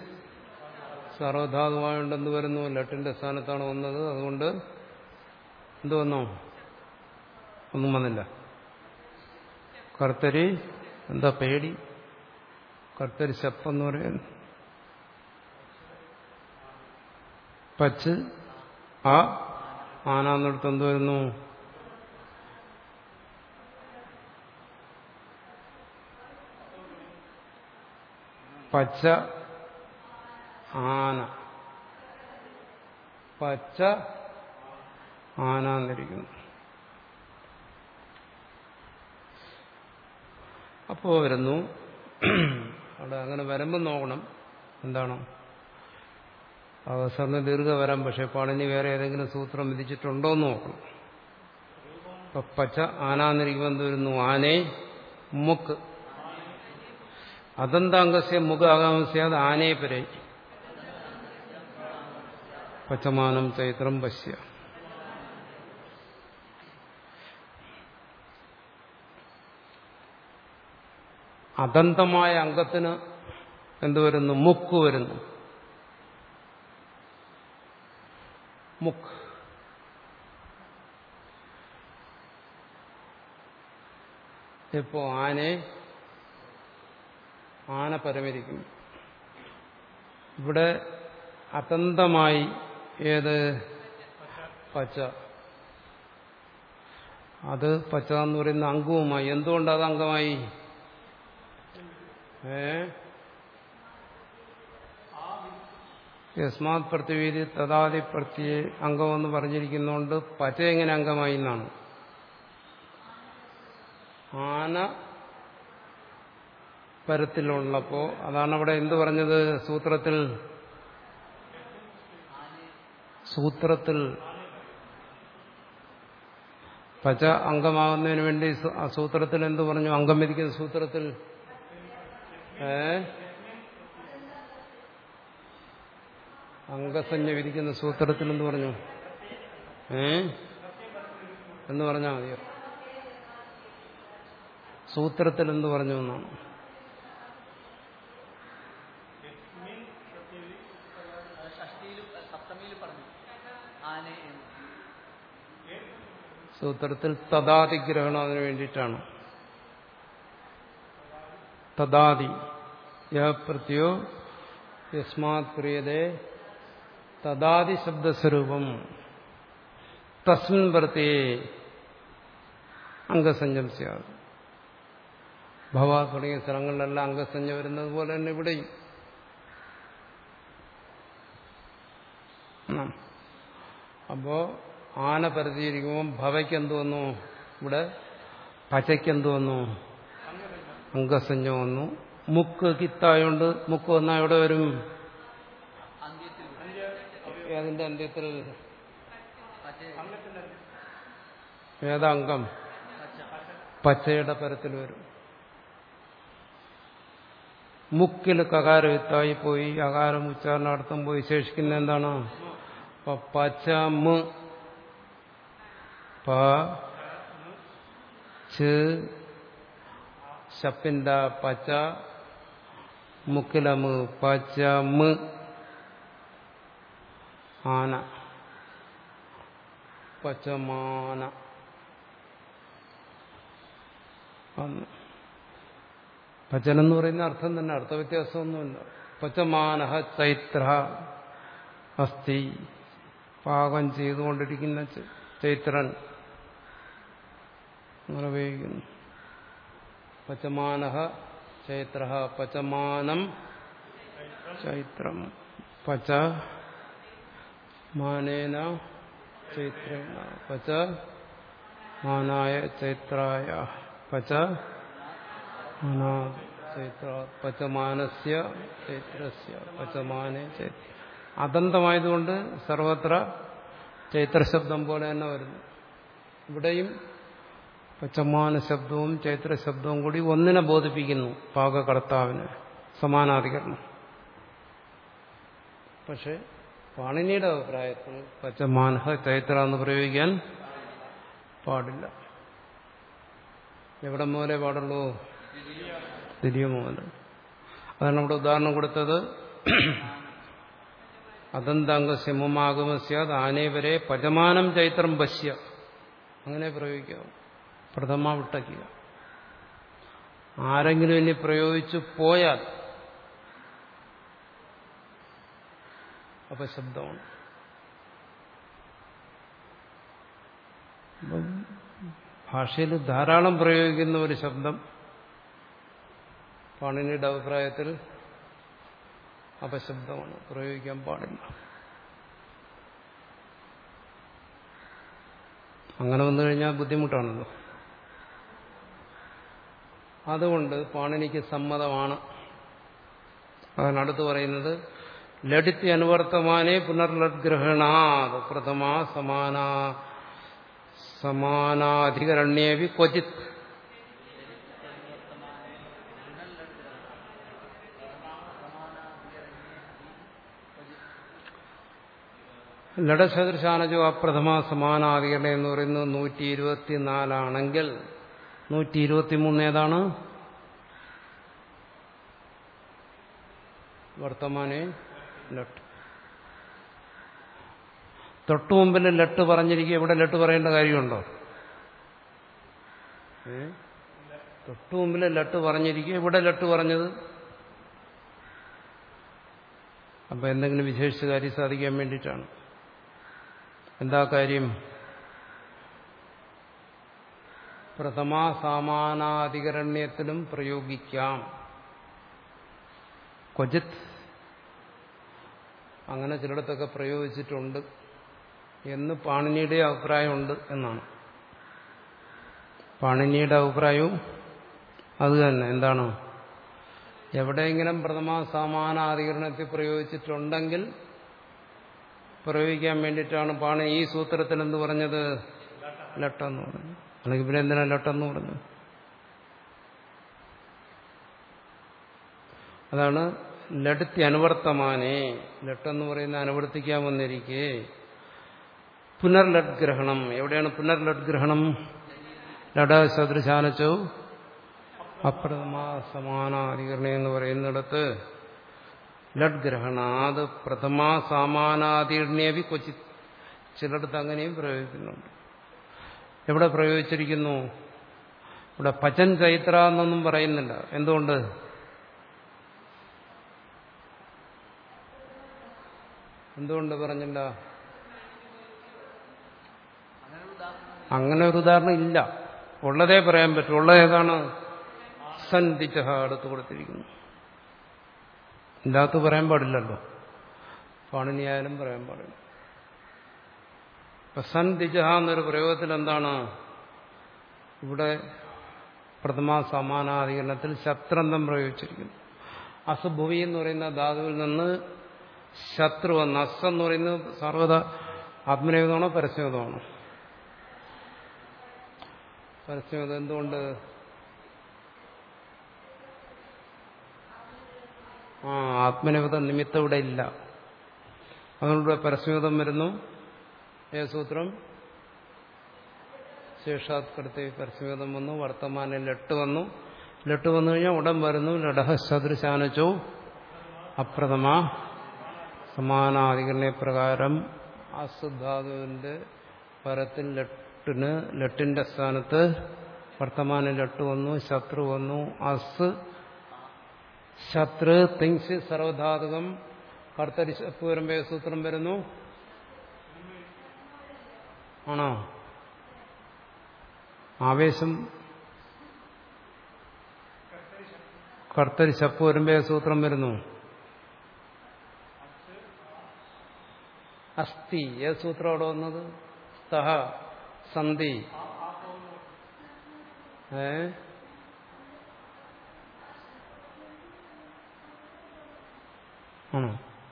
സർവധാതുവായുണ്ടെന്ന് വരുന്നു ലട്ടിന്റെ സ്ഥാനത്താണ് വന്നത് അതുകൊണ്ട് എന്ത് വന്നു ഒന്നും വന്നില്ല കർത്തരി എന്താ പേടി കർത്തരി ശപ്പെന്ന് പറയുന്നു പച്ച് ആ ആനാന്നിടത്ത് എന്ത് വരുന്നു പച്ച ആന പച്ച ആന എന്നിരിക്കുന്നു അപ്പോ വരുന്നു അവിടെ അങ്ങനെ വരുമ്പം നോക്കണം എന്താണ് അവസറിന് ദീർഘ വരാം പക്ഷെ പാണിനി വേറെ ഏതെങ്കിലും സൂത്രം വിധിച്ചിട്ടുണ്ടോ എന്ന് നോക്കണം അപ്പൊ പച്ച ആനാന്നിരിക്കുമ്പോൾ എന്ത് വരുന്നു ആനേ മുക്ക് അതന്താംഗസ്യ മുഖാകാമസ്യാത് ആനേ പരേ പച്ചമാനം ചൈത്രം പശ്യ അദന്തമായ അംഗത്തിന് എന്ത് വരുന്നു മുക്ക് വരുന്നു മുക്ക് ഇപ്പോ ആനയെ ആന പരമരിക്കും ഇവിടെ അതന്തമായി ഏത് പച്ച അത് പച്ച എന്ന് പറയുന്ന അംഗവുമായി എന്തുകൊണ്ട് അത് അംഗമായി ഏ യസ്മാത് പ്രത്യവീതി തഥാതി പ്രത്യ അംഗമെന്ന് പറഞ്ഞിരിക്കുന്നതുകൊണ്ട് പച്ച എങ്ങനെ അംഗമായി എന്നാണ് ആന പരത്തിലുള്ളപ്പോ അതാണ് അവിടെ എന്ത് പറഞ്ഞത് സൂത്രത്തിൽ സൂത്രത്തിൽ പച്ച അംഗമാകുന്നതിന് വേണ്ടി സു- ആ സൂത്രത്തിൽ എന്ത് പറഞ്ഞു അംഗം വിധിക്കുന്ന സൂത്രത്തിൽ ഏ അംഗസഞ്ജ വിധിക്കുന്ന സൂത്രത്തിൽ എന്ത് പറഞ്ഞു ഏ എന്ന് പറഞ്ഞാൽ മതിയോ സൂത്രത്തിൽ എന്ത് പറഞ്ഞു എന്നാണ് ഷഷ്ടിയിലും സപ്തമിയിലും പറഞ്ഞു ആന എന്ന് സൂത്രത്തിൽ തദാതിഗ്രഹണം അതിനു വേണ്ടിയിട്ടാണ് തദാതി യ പ്രത്യോ യസ്മാത് പ്രിയതേ തദാതി ശബ്ദസ്വരൂപം തസ്മിൻ പ്രത്യേ അംഗസഞ്ജം സ്യാത് ഭവ തുടങ്ങിയ സ്ഥലങ്ങളിലെല്ലാം അംഗസഞ്ജ വരുന്നത് പോലെ തന്നെ ഇവിടെയും ഉം. അപ്പോ ആന പരത്തിയിരിക്കുമ്പോൾ ഭവയ്ക്ക് എന്ത് വന്നു ഇവിടെ പച്ചയ്ക്ക് എന്ത് വന്നു അംഗസഞ്ജ വന്നു മുക്ക് കിത്തായോണ്ട് മുക്ക് വന്നാൽ എവിടെ വരും അന്ത്യത്തിൽ അതിന്റെ അന്ത്യത്തിൽ പച്ച ഏതാ അംഗം പച്ചയുടെ പരത്തിൽ വരും മുക്കിൽ കകാരം വിത്തായി പോയി അകാരം ഉച്ചാരണാർത്ഥം പോയി ശേഷിക്കുന്ന എന്താണ് അപ്പൊ പച്ച മ് പ ച് ശപ്പിന്റെ പച്ച മുക്കിലമ് പച്ച മ് ആന പച്ചമാന വന്നു പച്ചൻ എന്ന് പറയുന്ന അർത്ഥം തന്നെ അർത്ഥവ്യത്യാസമൊന്നുമില്ല പച്ചമാനഹ ചൈത്ര അസ്ഥി പാകം ചെയ്തുകൊണ്ടിരിക്കുന്ന ച- ചൈത്രൻ അങ്ങനെ ഉപയോഗിക്കുന്നു പച്ചമാനഹ ചൈത്ര പച്ചമാനം ചൈത്രം പച്ച മാനേന ചൈത്രേണ പച്ച മാനായ ചൈത്രായ പച്ച മാനാ ചൈത്ര പച്ചമാനസ്യ ചൈത്രസ്യ പച്ചമാനെ ചൈത്ര അതന്തമായതുകൊണ്ട് സർവത്ര ചൈത്രശബ്ദം പോലെ തന്നെ വരുന്നു ഇവിടെയും പച്ചമാന ശബ്ദവും ചൈത്ര ശബ്ദവും കൂടി ഒന്നിനെ ബോധിപ്പിക്കുന്നു പാകകർത്താവിന് സമാനാധികരണം പക്ഷെ പാണിനിയുടെ അഭിപ്രായത്തിൽ പച്ചമാനഹ ചൈത്ര എന്ന് പ്രയോഗിക്കാൻ പാടില്ല എവിടെ മുതലേ പാടുള്ളൂ തിരിയ മുതൽ അതാണ് ഇവിടെ ഉദാഹരണം കൊടുത്തത് അതന്താംഗസ്യ മുമാഗമസ്യാത് ആനേ വരെ പജമാനം ചൈത്രം പശ്യ അങ്ങനെ പ്രയോഗിക്കാം പ്രഥമ വിട്ടയ്ക്കുക ആരെങ്കിലും ഇനി പ്രയോഗിച്ചു പോയാൽ അപശബ്ദമാണ് അപ്പം ഭാഷയിൽ ധാരാളം പ്രയോഗിക്കുന്ന ഒരു ശബ്ദം പാണിനിയുടെ അഭിപ്രായത്തിൽ അപശബ്ദമാണ് പ്രയോഗിക്കാൻ പാടില്ല അങ്ങനെ വന്നു കഴിഞ്ഞാൽ ബുദ്ധിമുട്ടാണല്ലോ അതുകൊണ്ട് പാണിനിക്ക് സമ്മതമാണ് അതാണ് അടുത്ത് പറയുന്നത് ലഡിത്തി അനുവർത്തമാനെ പുനർലഡ്ഗ്രഹണാത് പ്രഥമ സമാന സമാനാധികരണ്യേവി ക്വചിത് ലഡസദൃശാനജോ അപ്രഥമ സമാനാധികരണം എന്ന് പറയുന്നത് നൂറ്റി ഇരുപത്തിനാലാണെങ്കിൽ നൂറ്റി ഇരുപത്തിമൂന്ന് ഏതാണ് വർത്തമാനെ ലട്ട് തൊട്ടു മുമ്പിൽ ലട്ട് പറഞ്ഞിരിക്കുക ഇവിടെ ലട്ട് പറയേണ്ട കാര്യമുണ്ടോ ഏ തൊട്ടു മുമ്പിൽ ലട്ട് പറഞ്ഞിരിക്കുക ഇവിടെ ലട്ട് പറഞ്ഞത് അപ്പൊ എന്തെങ്കിലും വിശേഷിച്ച കാര്യം സാധിക്കാൻ വേണ്ടിയിട്ടാണ് എന്താ കാര്യം പ്രഥമാ സാമാനാധികരണ്യത്തിലും പ്രയോഗിക്കാം ക്വചിത് അങ്ങനെ ചിലയിടത്തൊക്കെ പ്രയോഗിച്ചിട്ടുണ്ട് എന്ന് പാണിനിയുടെ അഭിപ്രായമുണ്ട് എന്നാണ് പാണിനിയുടെ അഭിപ്രായവും അത് തന്നെ എന്താണ് എവിടെയെങ്കിലും പ്രഥമ സമാനാധികരണത്തിൽ പ്രയോഗിച്ചിട്ടുണ്ടെങ്കിൽ പ്രയോഗിക്കാൻ വേണ്ടിയിട്ടാണ് പാണി ഈ സൂത്രത്തിൽ എന്ത് പറഞ്ഞത് ലട്ടെന്ന് പറഞ്ഞു അല്ലെങ്കിൽ പിന്നെ എന്തിനാ ലട്ടെന്ന് പറഞ്ഞു അതാണ് ലടുത്തി അനുവർത്തമാനെ ലട്ടെന്ന് പറയുന്ന അനുവർത്തിക്കാൻ വന്നിരിക്കെ പുനർലഡ് ഗ്രഹണം എവിടെയാണ് പുനർലഡ് ഗ്രഹണം ലഡ സദൃശാനച്ചോ അപ്രഥമ സമാനാധികരണം എന്ന് പറയുന്നിടത്ത് ലഡ് ഗ്രഹണാത് പ്രഥമ സമാനാധികരണേവി കൊച്ചി ചിലടത്ത് അങ്ങനെയും പ്രയോഗിക്കുന്നുണ്ട് എവിടെ പ്രയോഗിച്ചിരിക്കുന്നു ഇവിടെ പചൻ ചൈത്ര എന്നൊന്നും പറയുന്നില്ല എന്തുകൊണ്ട് എന്തുകൊണ്ട് പറഞ്ഞില്ല അങ്ങനെ ഒരു ഉദാഹരണം ഇല്ല ഉള്ളതേ പറയാൻ പറ്റും ഉള്ളത് ഏതാണ് സന്ധിച്ച അടുത്ത് കൊടുത്തിരിക്കുന്നു ഇല്ലാത്ത പറയാൻ പാടില്ലല്ലോ പാണിനിയായാലും പറയാൻ പാടില്ല ഇപ്പൊ സന്ധിജ എന്നൊരു പ്രയോഗത്തിൽ എന്താണ് ഇവിടെ പ്രഥമ സമാനാധികരണത്തിൽ ശത്രന്തം പ്രയോഗിച്ചിരിക്കുന്നു അസുഭുവി എന്ന് പറയുന്ന ധാതുവിൽ നിന്ന് ശത്രു വന്ന് അസ് എന്ന് പറയുന്നത് സർവത ആത്മനേതമാണോ പരസ്യതമാണോ പരസ്യത എന്തുകൊണ്ട് ആ ആത്മനിമിത നിമിത്തം ഇവിടെ ഇല്ല അതുകൊണ്ട് പരസ്യമിതം വരുന്നു ഏ സൂത്രം ശേഷാത്കൃത്തെ പരസ്യമിതം വന്നു വർത്തമാനം ലട്ട് വന്നു ലട്ട് വന്നു കഴിഞ്ഞാൽ ഉടൻ വരുന്നു ലഡഹ സദൃശാനച്ചോ അപ്രഥമ സമാനാധികരണ പ്രകാരം അസുധാതുവിന്റെ പരത്തിൽ ലട്ടിന് ലട്ടിന്റെ സ്ഥാനത്ത് വർത്തമാനം ലട്ട് വന്നു ശത്രു വന്നു അസ് ശത്രു തിങ്സ് സർവധാതുകം കർത്തരി വരുമ്പോ സൂത്രം വരുന്നു ആണോ ആവേശം കർത്തരി ശപ്പ് വരുമ്പോ സൂത്രം വരുന്നു അസ്ഥി ഏത് സൂത്രം അവിടെ വന്നത് സ്തഹ സന്ധി ഏ ആണോ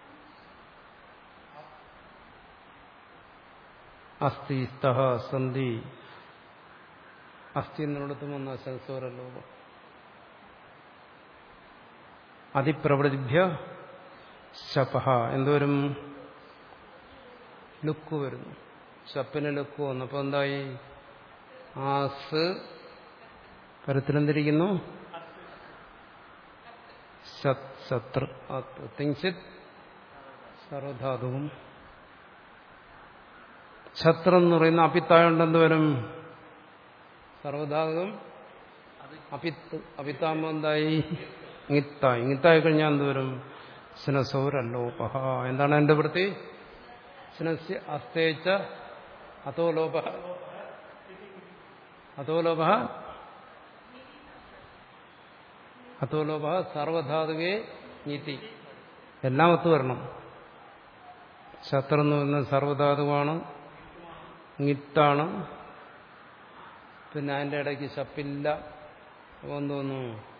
അസ്ഥി സ്തഹ സന്ധി അസ്ഥി എന്നിടത്തും വന്ന സെൻസോറല്ലോ അതിപ്രവൃത്തിഭ്യ ശപഹ എന്തോരും ലുക്ക് വരുന്നു ശപ്പിന് ലുക്ക് വന്നു അപ്പൊ എന്തായി ആസ് പരത്തിലെന്തിരിക്കുന്നു ശത്രു തിങ്സിത് സർവധാതുവും ഛത്രം എന്ന് പറയുന്ന അപ്പിത്തായോണ്ട് എന്ത് വരും സർവധാതുകം അപിത്ത് അപിത്താകുമ്പോൾ എന്തായി ഇങ്ങിത്തായി ഇങ്ങിത്തായി കഴിഞ്ഞാൽ എന്ത് വരും ശിനസൗരല്ലോപഹ എന്താണ് എന്റെ വൃത്തി ശിനസ് അസ്തേച്ച അതോ ലോപ അതോ ലോപ അതോ ലോപ സർവധാതുകെ നീതി എല്ലാം ഒത്തു വരണം ശത്രു എന്ന് പറയുന്നത് സർവധാതുവാണ്ങ്ങിത്താണ് പിന്നെ അതിൻ്റെ ഇടയ്ക്ക് ശപ്പില്ല അപ്പോൾ എന്തോന്നു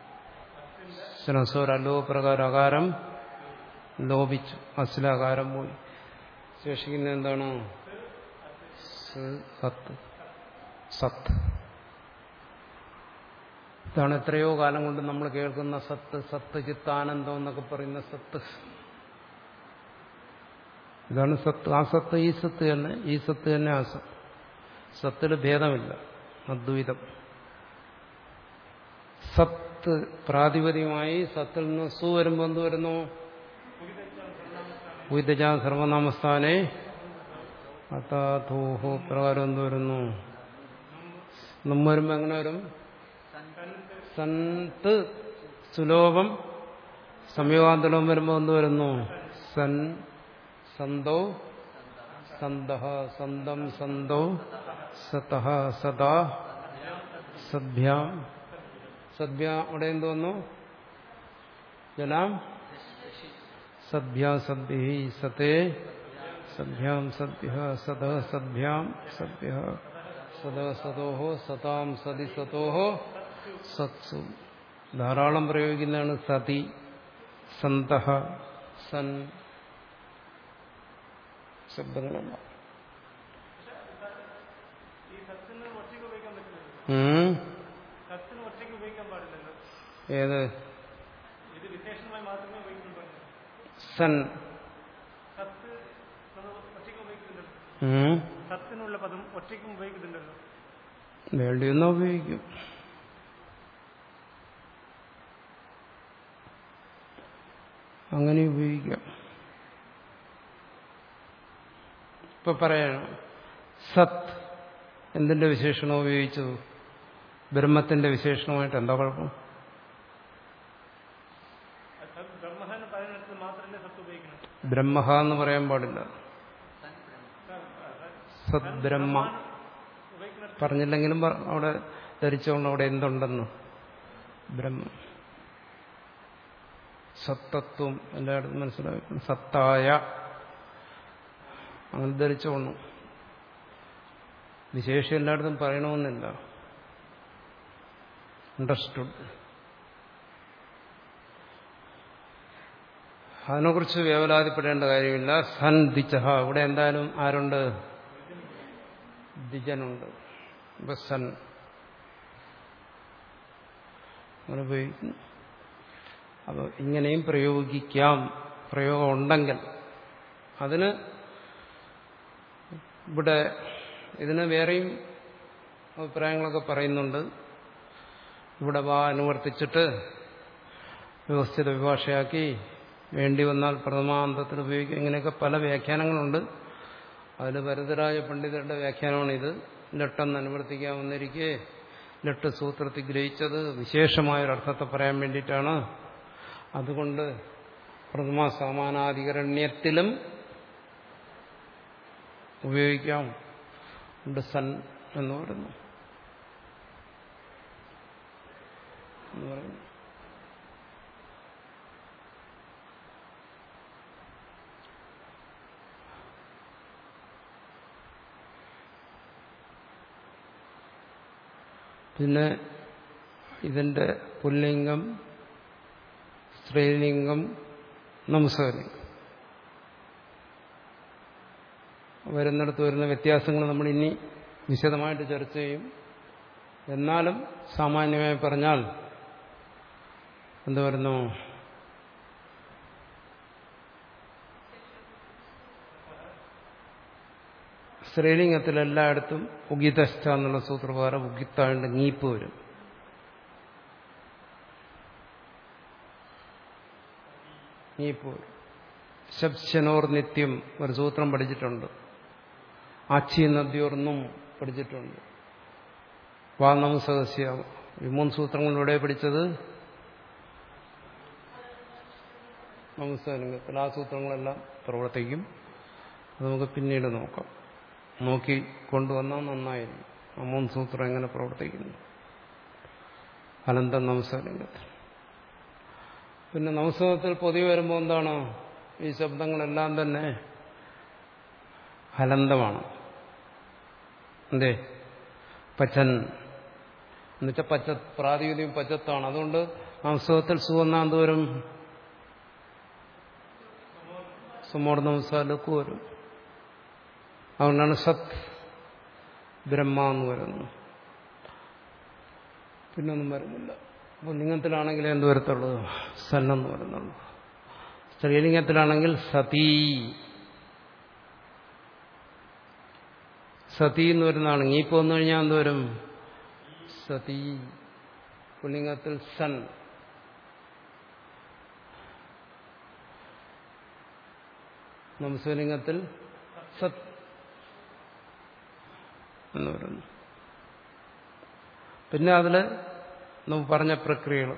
ശനസോര അല്ലോ പ്രകാരം അകാരം ലോപിച്ചു അശ്ലാകാരം പോയി ശേഷിക്കുന്ന എന്താണ് സ് സത്ത് സത്ത് ഇതാണ് എത്രയോ കാലം കൊണ്ട് നമ്മൾ കേൾക്കുന്ന സത്ത് സത്ത് ചിത്താനന്ദം എന്നൊക്കെ പറയുന്ന സത്ത് ഇതാണ് സത്ത് ആ സത്ത് ഈ സത്ത് തന്നെ ഈ സത്ത് തന്നെ ആ സത്ത് സത്തിൽ ഭേദമില്ല അദ്വൈതം സത്ത് പ്രാതിപതികമായി സത്തിൽ നിന്ന് സു വരുമ്പോൾ എന്ത് വരുന്നു ഉയതജ സർവനാമസ്ഥാനെ അതാഥോഹോ പ്രകാരം എന്ത് വരുന്നു നും വരുമ്പോ എങ്ങനെ വരും സന്ത് സുലോഭം സംയോഗാന്തലം വരുമ്പോ എന്ത് വരുന്നു സൻ സന്തോ സന്തഹ സന്തം സന്തോ സതഹ സദാ സദ്ഭ്യാം സദ്ഭ്യ അവിടെ എന്ത് വന്നു ജനാം സദ്ഭ്യാ സദ്ഭി സതേ സദ്ഭ്യാം സദ്ഭ്യ സദ സദ്ഭ്യാം സദ്ഭ്യ സദ സതോഹോ സതാം സതി സതോഹോ സത്സു ധാരാളം പ്രയോഗിക്കുന്നതാണ് സതി സന്തഹ സൻ ശബ്ദങ്ങളെല്ലാം ഈ സത്തിന് ഒറ്റയ്ക്ക് ഉപയോഗിക്കാൻ പറ്റില്ലല്ലോ ഉം. സത്തിന് ഒറ്റയ്ക്ക് ഉപയോഗിക്കാൻ പാടില്ലല്ലോ ഏത് ഇത് വിശേഷണമായി മാത്രമേ ഉപയോഗിക്കാൻ പാടില്ല സൻ സത്ത് നമ്മൾ ഒറ്റയ്ക്ക് ഉപയോഗിക്കുന്നുണ്ടല്ലോ ഉം. സത്തിനുള്ള പദം ഒറ്റയ്ക്കും ഉപയോഗിക്കുന്നുണ്ടല്ലോ വേണ്ടിയൊന്നും ഉപയോഗിക്കും അങ്ങനെ ഉപയോഗിക്കാം ഇപ്പൊ പറയണം സത് എന്തിന്റെ വിശേഷണം ഉപയോഗിച്ചു ബ്രഹ്മത്തിന്റെ വിശേഷണമായിട്ട് എന്താ കുഴപ്പം സത് ബ്രഹ്മ എന്ന് പറയുന്നിടത്ത് മാത്രമേ സത്ത് ഉപയോഗിക്കണം ബ്രഹ്മഹ എന്ന് പറയാൻ പാടില്ല സത് ബ്രഹ്മ ഉപയോഗിക്കുന്നിടത്ത് പറഞ്ഞില്ലെങ്കിലും പ- അവിടെ ധരിച്ചോണ്ട് അവിടെ എന്തുണ്ടെന്ന് ബ്രഹ്മം സത്തത്വം എല്ലായിടത്തും മനസ്സിലാക്കണം സത്തായ അങ്ങനെ ധരിച്ചോണം വിശേഷം എല്ലായിടത്തും പറയണമെന്നില്ല അണ്ടർസ്റ്റുഡ് അതിനെക്കുറിച്ച് വേവലാതിപ്പെടേണ്ട കാര്യമില്ല സൻ ദിച്ചഹ ഇവിടെ എന്തായാലും ആരുണ്ട് ദ്വിജനുണ്ട് ഇപ്പൊ സൻ അങ്ങനെ ഉപയോഗിക്കുന്നു അപ്പോൾ ഇങ്ങനെയും പ്രയോഗിക്കാം പ്രയോഗം ഉണ്ടെങ്കിൽ അതിന് ഇവിടെ ഇതിന് വേറെയും അഭിപ്രായങ്ങളൊക്കെ പറയുന്നുണ്ട് ഇവിടെ വാ അനുവർത്തിച്ചിട്ട് വ്യവസ്ഥിത വിഭാഷയാക്കി വേണ്ടി വന്നാൽ പ്രഥമാന്തത്തിൽ ഉപയോഗിക്കും ഇങ്ങനെയൊക്കെ പല വ്യാഖ്യാനങ്ങളുണ്ട് അതിൽ ഭരതരാജ പണ്ഡിതരുടെ വ്യാഖ്യാനമാണിത് ലട്ടെന്ന് അനുവർത്തിക്കാമെന്നിരിക്കെ ലട്ട് സൂത്രത്തിൽ ഗ്രഹിച്ചത് വിശേഷമായൊരർത്ഥത്തെ പറയാൻ വേണ്ടിയിട്ടാണ് അതുകൊണ്ട് പ്രഥമ സമാനാധികരണ്യത്തിലും ഉപയോഗിക്കാം ഉണ്ട് സൻ എന്ന് പറയുന്നു എന്ന് പറയുന്നു പിന്നെ ഇതിന്റെ പുല്ലിംഗം സ്ത്രീലിംഗം നമസ്കാരം വരുന്നിടത്ത് വരുന്ന വ്യത്യാസങ്ങൾ നമ്മൾ ഇനി വിശദമായിട്ട് ചർച്ച ചെയ്യും എന്നാലും സാമാന്യമായി പറഞ്ഞാൽ എന്ത് വരുന്നു സ്ത്രീലിംഗത്തിൽ എല്ലായിടത്തും ഉഗിതസ്ഥ എന്നുള്ള സൂത്രപ്രകാരം ഉഗിത്താണ്ട് നീപ്പ് വരും നീപ്പ് വരും ശബ്ശനോർ നിത്യം ഒരു സൂത്രം പഠിച്ചിട്ടുണ്ട് ആച്ചി നദ്യോർന്നും പഠിച്ചിട്ടുണ്ട് വാ നമസഹസ്യ ഈ മൂന്ന് സൂത്രങ്ങളിലൂടെ പഠിച്ചത് നമസ്കാരത്തിൽ ആ സൂത്രങ്ങളെല്ലാം പ്രവർത്തിക്കും അത് നമുക്ക് പിന്നീട് നോക്കാം നോക്കി കൊണ്ടുവന്നാൽ നന്നായിരിക്കും ആ മൂന്ന് സൂത്രം എങ്ങനെ പ്രവർത്തിക്കുന്നു അനന്തം നമസ്കാരത്തിൽ പിന്നെ നമസ്കാരത്തിൽ പൊതുവെ വരുമ്പോൾ എന്താണ് ഈ ശബ്ദങ്ങളെല്ലാം തന്നെ ഹലന്തമാണ് എന്തേ പച്ചൻ എന്നുവെച്ചാൽ പച്ച പ്രാതിപതികം പച്ചത്താണ് അതുകൊണ്ട് നമസ്കാരത്തിൽ സുവന്നാന്ത് വരും സുമോർ നമസ്കാരക്ക് വരും അതുകൊണ്ടാണ് സത് ബ്രഹ്മ എന്ന് വരുന്നത് പിന്നൊന്നും വരുന്നില്ല അപ്പോൾ ലിംഗത്തിലാണെങ്കിൽ എന്ത് വരത്തുള്ളൂ സന്നെന്ന് വരുന്നുള്ളൂ സ്ത്രീലിംഗത്തിലാണെങ്കിൽ സതീ സതി എന്ന് വരുന്നതാണ് ഈ പോന്നു കഴിഞ്ഞാൽ എന്ത് വരും സതി പുല്ലിംഗത്തിൽ സൺ നംസലിംഗത്തിൽ സത് എന്ന് പറയുന്നു പിന്നെ അതിൽ നമുക്ക് പറഞ്ഞ പ്രക്രിയകൾ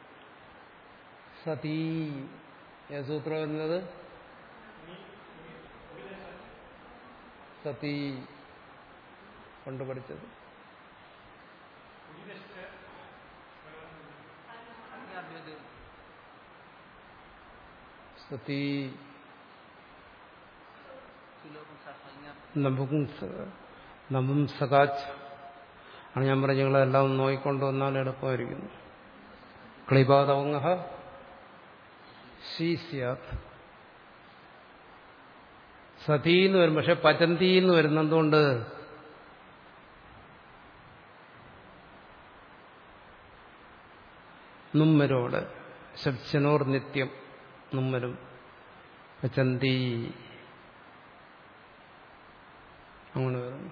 സതീ സൂത്രം വരുന്നത് സതീ കൊണ്ട് പഠിച്ചത് സതീ സുലോഭം സഹഞ്ഞ നമ്പും നമ്പും സകാച്ച് ആണ് ഞാൻ പറഞ്ഞ ഞങ്ങളെല്ലാം നോക്കിക്കൊണ്ട് വന്നാൽ എളുപ്പമായിരിക്കുന്നു ക്ലിബാതവങ്ങ സി സ്യാത് സതീന്ന് വരും പക്ഷെ പചന്തിന്ന് വരുന്നതുകൊണ്ട് നുമ്മരോട് ശബ്ദനോർ നിത്യം നുമ്മരും പചന്തി അങ്ങനെ വരുന്നു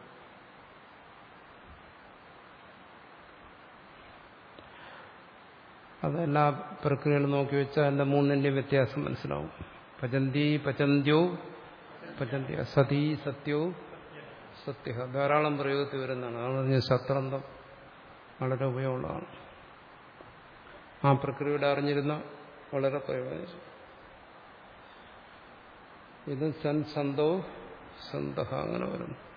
അതെല്ലാ പ്രക്രിയകളും നോക്കി വെച്ചാൽ അതിന്റെ മൂന്നിന്റെയും വ്യത്യാസം മനസ്സിലാവും പചന്തി പചന്ത്യോ പചന്തി സതി സത്യോ സത്യ ധാരാളം പ്രയോഗത്തിൽ വരുന്നതാണ് അതാണ് പറഞ്ഞ സത്രന്തം വളരെ ഉപയോഗമുള്ളതാണ് ആ പ്രക്രിയയുടെ അറിഞ്ഞിരുന്ന വളരെ പ്രയോജനം ഇത് സൻ സന്തോ സന്തഹ അങ്ങനെ വരുന്നു